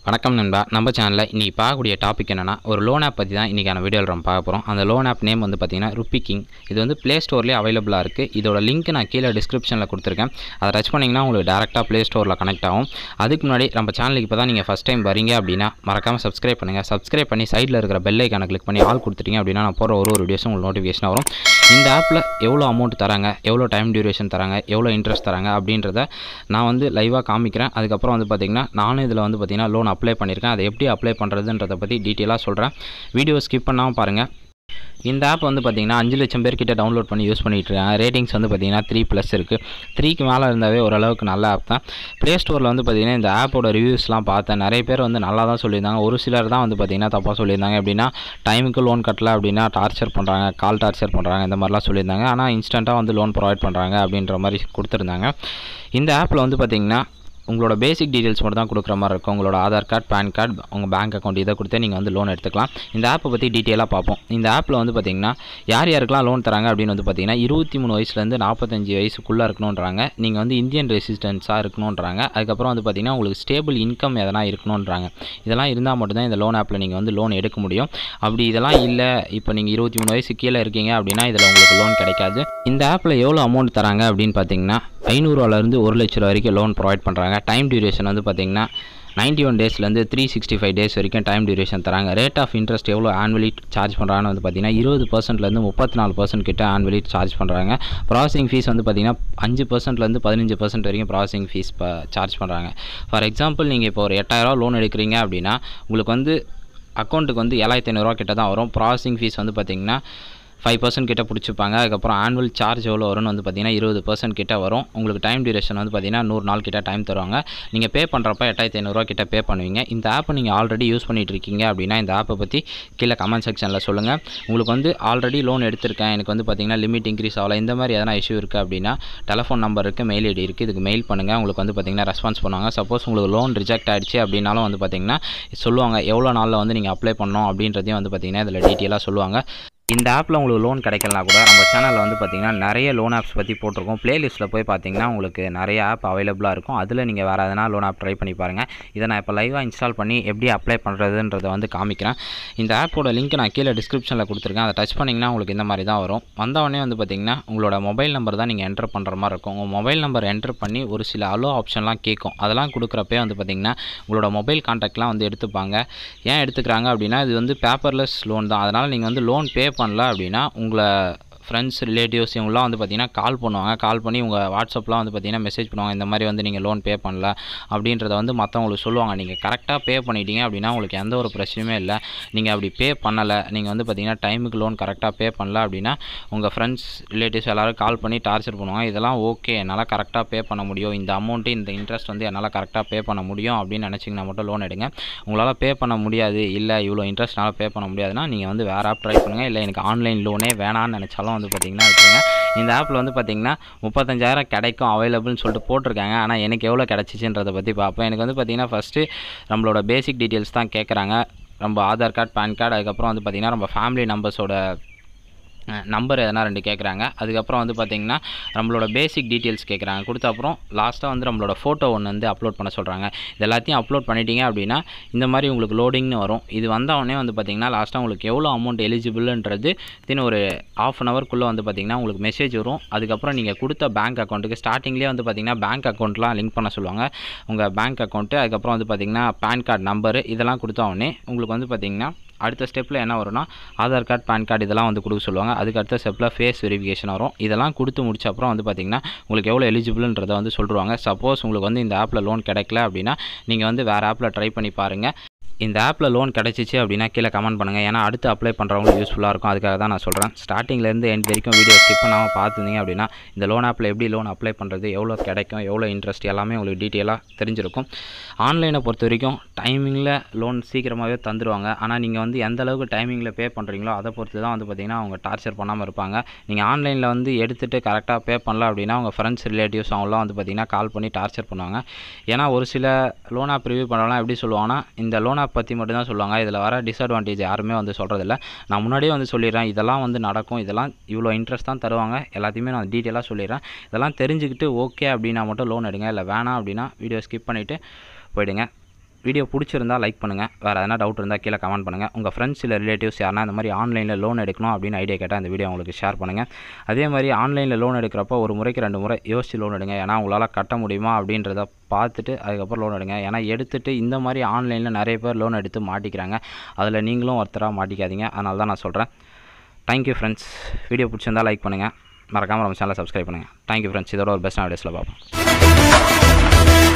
வணக்கம் நண்பா நம்ம சேனலில் இன்றைக்கி பார்க்கக்கூடிய டாபிக் என்னென்னா ஒரு லோன் ஆப் பற்றி தான் இன்றைக்கான வீடியோவில் நம்ம பார்க்க போகிறோம் அந்த லோன் ஆப் நேம் வந்து பார்த்திங்கன்னா ருப்பி கிங் இது வந்து ப்ளே ஸ்டோர்லேயே அவைலபிளாக இருக்குது இதோட லிங்க் நான் கீழே டிஸ்கிரிப்ஷனில் கொடுத்துருக்கேன் அதை டச் பண்ணிங்கன்னா உங்களுக்கு டேரெக்டாக ப்ளே ஸ்டோரில் கனெக்ட் ஆகும் அதுக்கு முன்னாடி நம்ம சேனலுக்கு இப்போ தான் நீங்கள் ஃபஸ்ட் டைம் வரீங்க அப்படின்னா மறக்காமல் சப்ஸ்கிரைப் பண்ணுங்கள் சப்ஸ்கிரைப் பண்ணி சைடில் இருக்கிற பெல் ஐக்கானை கிளிக் பண்ணி ஆல் கொடுத்துட்டீங்க அப்படின்னா நான் போகிற ஒரு ஒரு வீடியோஸும் உங்களுக்கு நோட்டிஃபிகேஷன் வரும் இந்த ஆப்பில் எவ்வளோ அமௌண்ட் தராங்க எவ்வளோ டைம் டியூரேஷன் தராங்க எவ்வளோ இன்ட்ரெஸ்ட் தராங்க அப்படின்றத நான் வந்து லைவாக காமிக்கிறேன் அதுக்கப்புறம் வந்து பார்த்திங்கன்னா நானும் இதில் வந்து பார்த்திங்கன்னா லோன் அப்ளை பண்ணியிருக்கேன் அதை எப்படி அப்ளை பண்ணுறதுன்றதை பற்றி டீட்டெயிலாக சொல்கிறேன் வீடியோ ஸ்கிப் பண்ணாமல் பாருங்கள் இந்த ஆப் வந்து பார்த்திங்கன்னா அஞ்சு லட்சம் பேர்கிட்ட டவுன்லோட் பண்ணி யூஸ் பண்ணிகிட்டு இருக்காங்க ரேட்டிங்ஸ் வந்து பார்த்திங்கன்னா த்ரீ ப்ளஸ் இருக்குது த்ரீக்கு மேலே இருந்தாவே ஓரளவுக்கு நல்ல ஆப் தான் ப்ளே ஸ்டோரில் வந்து பார்த்திங்கன்னா இந்த ஆப்போட ரிவ்யூஸ்லாம் பார்த்தேன் நிறைய பேர் வந்து நல்லா தான் சொல்லியிருந்தாங்க ஒரு சிலர் தான் வந்து பார்த்திங்கன்னா தப்பாக சொல்லியிருந்தாங்க எப்படின்னா டைமுக்கு லோன் கட்டல அப்படின்னா டார்ச்சர் பண்ணுறாங்க கால் டார்ச்சர் பண்ணுறாங்க இந்த மாதிரிலாம் சொல்லியிருந்தாங்க ஆனால் இன்ஸ்டண்ட்டாக வந்து லோன் ப்ரொவைட் பண்ணுறாங்க அப்படின்ற மாதிரி கொடுத்துருந்தாங்க இந்த ஆப்பில் வந்து பார்த்திங்கன்னா உங்களோட பேசிக் டீட்டெயில்ஸ் மட்டும் தான் கொடுக்குற மாதிரி இருக்கும் உங்களோட ஆதார் கார்டு பேன் கார்டு உங்கள் பேங்க் அக்கௌண்ட் இதை கொடுத்து நீங்கள் வந்து லோன் எடுத்துக்கலாம் இந்த ஆப்பை பற்றி டீட்டெயிலாக பார்ப்போம் இந்த ஆப்பில் வந்து பார்த்திங்கன்னா யார் யாருக்கெல்லாம் லோன் தராங்க அப்படின்னு வந்து பார்த்திங்கன்னா இருபத்தி மூணு வயசுலேருந்து நாற்பத்தஞ்சு வயசுக்குள்ளே இருக்கணுன்றாங்க நீங்கள் வந்து இந்தியன் ரெசிஸ்டன்ஸாக இருக்கணுன்றாங்க அதுக்கப்புறம் வந்து பார்த்திங்கன்னா உங்களுக்கு ஸ்டேபிள் இன்கம் எதனா இருக்கணுன்றாங்க இதெல்லாம் இருந்தால் மட்டும்தான் இந்த லோன் ஆப்பில் நீங்கள் வந்து லோன் எடுக்க முடியும் அப்படி இதெல்லாம் இல்லை இப்போ நீங்கள் இருபத்தி மூணு வயசு கீழே இருக்கீங்க அப்படின்னா இதில் உங்களுக்கு லோன் கிடைக்காது இந்த ஆப்பில் எவ்வளோ அமௌண்ட் தராங்க அப்படின்னு பார்த்தீங்கன்னா ஐநூறுவாலேருந்து ஒரு லட்ச ரூபா வரைக்கும் லோன் ப்ரொவைட் பண்ணுறாங்க டைம் டியூரேஷன் வந்து பார்த்திங்கன்னா நைன்ட்டி ஒன் டேஸ்லேருந்து த்ரீ சிக்ஸ்டி ஃபைவ் டேஸ் வரைக்கும் டைம் டியூரேஷன் தராங்க ரேட் ஆஃப் இன்ட்ரெஸ்ட் எவ்வளோ ஆன்வலி சார்ஜ் பண்ணுறாங்கன்னு வந்து பார்த்திங்கன்னா இருபது பர்சன்ட்லேருந்து முப்பத்தி நாலு பர்சன்ட் கிட்ட ஆன்வலி சார்ஜ் பண்ணுறாங்க ப்ராசஸிங் ஃபீஸ் வந்து பார்த்திங்கன்னா அஞ்சு பர்சன்ட்லேருந்து பதினஞ்சு பர்சன்ட் வரைக்கும் ப்ராசஸிங் ஃபீஸ் சார்ஜ் பண்ணுறாங்க ஃபார் எக்ஸாம்பிள் நீங்கள் இப்போ ஒரு எட்டாயிரரூவா லோன் எடுக்கிறீங்க அப்படின்னா உங்களுக்கு வந்து அக்கௌண்ட்டுக்கு வந்து ஏழாயிரத்தி ஐநூறுரூவா கிட்ட தான் வரும் ப்ராசஸிங் ஃபீஸ் வந்து பார்த்திங்கன்னா ஃபைவ் பர்சன்ட் கிட்ட பிடிச்சிப்பாங்க அதுக்கப்புறம் ஆனுவல் சார்ஜ் எவ்வளோ வரும்னு வந்து பார்த்தீங்கன்னா இருபது பர்சன்ட் கிட்ட வரும் உங்களுக்கு டைம் டியூரேஷன் வந்து பார்த்தீங்கன்னா நூறு நாள் கிட்ட டைம் தருவாங்க நீங்கள் பே பண்ணுறப்ப எட்டாயிரத்தி ஐநூறுரூவா கிட்ட பே பண்ணுவீங்க இந்த ஆப்பை நீங்கள் ஆல்ரெடி யூஸ் பண்ணிட்டு இருக்கீங்க அப்படின்னா இந்த ஆப்பை பற்றி கீழே கமெண்ட் செக்ஷனில் சொல்லுங்கள் உங்களுக்கு வந்து ஆல்ரெடி லோன் எடுத்திருக்கேன் எனக்கு வந்து பார்த்தீங்கன்னா லிமிட் இன்க்ரீஸ் ஆகல இந்த மாதிரி எதனா இஷ்யூ இருக்குது அப்படின்னா டெலஃபோன் நம்பர் இருக்குது மெயில் ஐடி இருக்குது இதுக்கு மெயில் பண்ணுங்கள் உங்களுக்கு வந்து பார்த்தீங்கன்னா ரெஸ்பான்ஸ் பண்ணுவாங்க சப்போஸ் உங்களுக்கு லோன் ரிஜெக்ட் ஆகிடுச்சு அப்படின்னாலும் வந்து பார்த்தீங்கன்னா சொல்லுவாங்க எவ்வளோ நாளில் வந்து நீங்கள் அப்ளை பண்ணணும் அப்படின்றதையும் வந்து பார்த்தீங்கன்னா இதில் டீட்டெயிலாக சொல்லுவாங்க இந்த ஆப்பில் உங்களுக்கு லோன் கிடைக்கலனா கூட நம்ம சேனலில் வந்து பார்த்திங்கன்னா நிறைய லோன் ஆப்ஸ் பற்றி போட்டிருக்கோம் ப்ளேலிஸ்ட்டில் போய் பார்த்தீங்கன்னா உங்களுக்கு நிறைய ஆப் அவைலபிளாக இருக்கும் அதில் நீங்கள் வேறு எதனா லோன் ஆப் ட்ரை பண்ணி பாருங்கள் இதை நான் இப்போ லைவாக இன்ஸ்டால் பண்ணி எப்படி அப்ளை பண்ணுறதுன்றதை வந்து காமிக்கிறேன் இந்த ஆப்போட லிங்க் நான் கீழே டிஸ்கிரிப்ஷனில் கொடுத்துருக்கேன் அதை டச் பண்ணிங்கன்னா உங்களுக்கு இந்த மாதிரி தான் வரும் வந்தவொடனே வந்து பார்த்திங்கன்னா உங்களோட மொபைல் நம்பர் தான் நீங்கள் என்டர் பண்ணுற மாதிரி இருக்கும் உங்கள் மொபைல் நம்பர் என்டர் பண்ணி ஒரு சில அலோ ஆப்ஷன்லாம் கேட்கும் அதெல்லாம் கொடுக்குறப்பே வந்து பார்த்திங்கன்னா உங்களோட மொபைல் கான்டாக்ட்லாம் வந்து எடுத்துப்பாங்க ஏன் எடுத்துக்கிறாங்க அப்படின்னா இது வந்து பேப்பர்லெஸ் லோன் தான் அதனால் நீங்கள் வந்து லோன் பே பண்ணல அப்படின்னா உங்களை ஃப்ரெண்ட்ஸ் ரிலேட்டிவ்ஸ் இவங்களாம் வந்து பார்த்திங்கன்னா கால் பண்ணுவாங்க கால் பண்ணி உங்கள் வாட்ஸ்அப்லாம் வந்து பார்த்திங்கன்னா மெசேஜ் பண்ணுவாங்க இந்த மாதிரி வந்து நீங்கள் லோன் பே பண்ணல அப்படின்றத வந்து மற்றவங்களுக்கு சொல்லுவாங்க நீங்கள் கரெக்டாக பே பண்ணிட்டீங்க அப்படின்னா உங்களுக்கு எந்த ஒரு பிரச்சனையுமே இல்லை நீங்கள் அப்படி பே பண்ணலை நீங்கள் வந்து பார்த்திங்கன்னா டைமுக்கு லோன் கரெக்டாக பே பண்ணல அப்படின்னா உங்கள் ஃப்ரெண்ட்ஸ் ரிலேட்டிவ்ஸ் எல்லோரும் கால் பண்ணி டார்ச்சர் பண்ணுவாங்க இதெல்லாம் ஓகே என்னால் கரெக்டாக பே பண்ண முடியும் இந்த அமௌண்ட்டு இந்த இன்ட்ரெஸ்ட் வந்து என்னால் கரெக்டாக பே பண்ண முடியும் அப்படின்னு நினச்சிங்கன்னா மட்டும் லோன் எடுங்க உங்களால் பே பண்ண முடியாது இல்லை இவ்வளோ இன்ட்ரெஸ்ட்னால பே பண்ண முடியாதுன்னா நீங்கள் வந்து வேறு ஆப் ட்ரை பண்ணுங்கள் இல்லை எனக்கு ஆன்லைன் லோனே வேணான்னு நினச்சாலும் வந்து பார்த்திங்கன்னா வச்சுருங்க இந்த ஆப்பில் வந்து பார்த்திங்கன்னா முப்பத்தஞ்சாயிரம் கிடைக்கும் அவைலபிள்னு சொல்லிட்டு போட்டிருக்காங்க ஆனால் எனக்கு எவ்வளோ கிடச்சிச்சின்றதை பற்றி பார்ப்போம் எனக்கு வந்து பார்த்திங்கன்னா ஃபஸ்ட்டு நம்மளோட பேசிக் டீட்டெயில்ஸ் தான் கேட்குறாங்க நம்ம ஆதார் கார்டு பேன் கார்டு அதுக்கப்புறம் வந்து பார்த்திங்கன்னா நம்ம ஃபேமிலி நம்பர்ஸோட நம்பர் எதனா ரெண்டு கேட்குறாங்க அதுக்கப்புறம் வந்து பார்த்திங்கன்னா நம்மளோட பேசிக் டீட்டெயில்ஸ் கேட்குறாங்க கொடுத்த அப்புறம் லாஸ்ட்டாக வந்து நம்மளோட ஃபோட்டோ ஒன்று வந்து அப்லோட் பண்ண சொல்கிறாங்க இது எல்லாத்தையும் அப்லோட் பண்ணிட்டீங்க அப்படின்னா இந்த மாதிரி உங்களுக்கு லோடிங்னு வரும் இது வந்தவொடனே வந்து பார்த்திங்கன்னா லாஸ்ட்டாக உங்களுக்கு எவ்வளோ அமௌண்ட் எலிஜிபிள்ன்றது தின் ஒரு ஆஃப் அன் ஹவர்க்குள்ளே வந்து பார்த்திங்கன்னா உங்களுக்கு மெசேஜ் வரும் அதுக்கப்புறம் நீங்கள் கொடுத்த பேங்க் அக்கௌண்ட்டுக்கு ஸ்டார்டிங்லேயே வந்து பார்த்திங்கன்னா பேங்க் அக்கௌண்ட்லாம் லிங்க் பண்ண சொல்லுவாங்க உங்கள் பேங்க் அக்கௌண்ட்டு அதுக்கப்புறம் வந்து பார்த்திங்கன்னா பேன் கார்டு நம்பரு இதெல்லாம் கொடுத்த உடனே உங்களுக்கு வந்து பார்த்திங்கன்னா அடுத்த ஸ்டெப்பில் என்ன வரும்னா ஆதார் கார்டு பேன் கார்டு இதெல்லாம் வந்து கொடுக்க சொல்லுவாங்க அதுக்கு அடுத்த ஸ்டெப்பில் ஃபேஸ் வெரிஃபிகேஷன் வரும் இதெல்லாம் கொடுத்து முடிச்ச அப்புறம் வந்து பார்த்திங்கன்னா உங்களுக்கு எவ்வளோ எலிஜிபிள்ன்றதை வந்து சொல்லிடுவாங்க சப்போஸ் உங்களுக்கு வந்து இந்த ஆப்பில் லோன் கிடைக்கல அப்படின்னா நீங்கள் வந்து வேறு ஆப்பில் ட்ரை பண்ணி பாருங்கள் இந்த ஆப்பில் லோன் கிடச்சிச்சு அப்படின்னா கீழே கமெண்ட் பண்ணுங்கள் ஏன்னா அடுத்து அப்ளை பண்ணுறவங்களுக்கு யூஸ்ஃபுல்லாக இருக்கும் அதுக்காக தான் நான் சொல்கிறேன் ஸ்டார்டிங்லேருந்து எண்ட் வரைக்கும் வீடியோ ஸ்கிப் பண்ணாமல் பார்த்துருந்தீங்க அப்படின்னா இந்த லோன் ஆப்பில் எப்படி லோன் அப்ளை பண்ணுறது எவ்வளோ கிடைக்கும் எவ்வளோ இன்ட்ரெஸ்ட் எல்லாமே உங்களுக்கு டீட்டெயிலாக தெரிஞ்சிருக்கும் ஆன்லைனை பொறுத்த வரைக்கும் டைமிங்கில் லோன் சீக்கிரமாகவே தந்துடுவாங்க ஆனால் நீங்கள் வந்து எந்த அளவுக்கு டைமிங்கில் பே பண்ணுறீங்களோ அதை பொறுத்து தான் வந்து பார்த்திங்கன்னா அவங்க டார்ச்சர் பண்ணாமல் இருப்பாங்க நீங்கள் ஆன்லைனில் வந்து எடுத்துகிட்டு கரெக்டாக பே பண்ணல அப்படின்னா உங்கள் ஃப்ரெண்ட்ஸ் ரிலேட்டிவ்ஸ் அவங்களாம் வந்து பார்த்திங்கன்னா கால் பண்ணி டார்ச்சர் பண்ணுவாங்க ஏன்னா ஒரு சில லோன் ஆப் ரிவ்யூ பண்ணலாம் எப்படி சொல்லுவாங்கன்னா இந்த லோன் ஆப் பற்றி மட்டும் தான் சொல்லுவாங்க இதில் வர டிஸ்அட்வான்டேஜ் யாருமே வந்து சொல்கிறதில்ல நான் முன்னாடியே வந்து சொல்லிடுறேன் இதெல்லாம் வந்து நடக்கும் இதெல்லாம் இவ்வளோ இன்ட்ரெஸ்ட் தான் தருவாங்க எல்லாத்தையுமே நான் டீட்டெயிலாக சொல்லிடுறேன் இதெல்லாம் தெரிஞ்சுக்கிட்டு ஓகே அப்படின்னா மட்டும் லோன் எடுங்க இல்லை வேணாம் அப்படின்னா வீடியோ ஸ்கிப் பண்ணிவிட்டு போயிடுங்க வீடியோ பிடிச்சிருந்தா லைக் பண்ணுங்கள் வேறு எதனா டவுட் இருந்தால் கீழே கமெண்ட் பண்ணுங்கள் உங்கள் ஃப்ரெண்ட்ஸ் இல்லை ரிலேட்டிவ்ஸ் யாருனா இந்த மாதிரி ஆன்லைனில் லோன் எடுக்கணும் அப்படின்னு ஐடியா கேட்டால் இந்த வீடியோ உங்களுக்கு ஷேர் பண்ணுங்கள் அதே மாதிரி ஆன்லைனில் லோன் எடுக்கிறப்போ ஒரு முறைக்கு ரெண்டு முறை யோசிச்சு லோன் எடுங்க ஏன்னா உங்களால் கட்ட முடியுமா அப்படின்றத பார்த்துட்டு அதுக்கப்புறம் லோன் எடுங்க ஏன்னா எடுத்துகிட்டு இந்த மாதிரி ஆன்லைனில் நிறைய பேர் லோன் எடுத்து மாட்டிக்கிறாங்க அதில் நீங்களும் ஒருத்தராக மாட்டிக்காதீங்க அதனால தான் நான் சொல்கிறேன் தேங்க்யூ ஃப்ரெண்ட்ஸ் வீடியோ பிடிச்சிருந்தா லைக் பண்ணுங்கள் மறக்காமல் நம்ம சேனலை சப்ஸ்கிரைப் பண்ணுங்கள் தேங்க்யூ ஃப்ரெண்ட்ஸ் இதோட ஒரு பெஸ்ட்டான வீடியோஸில் பார்ப்போம்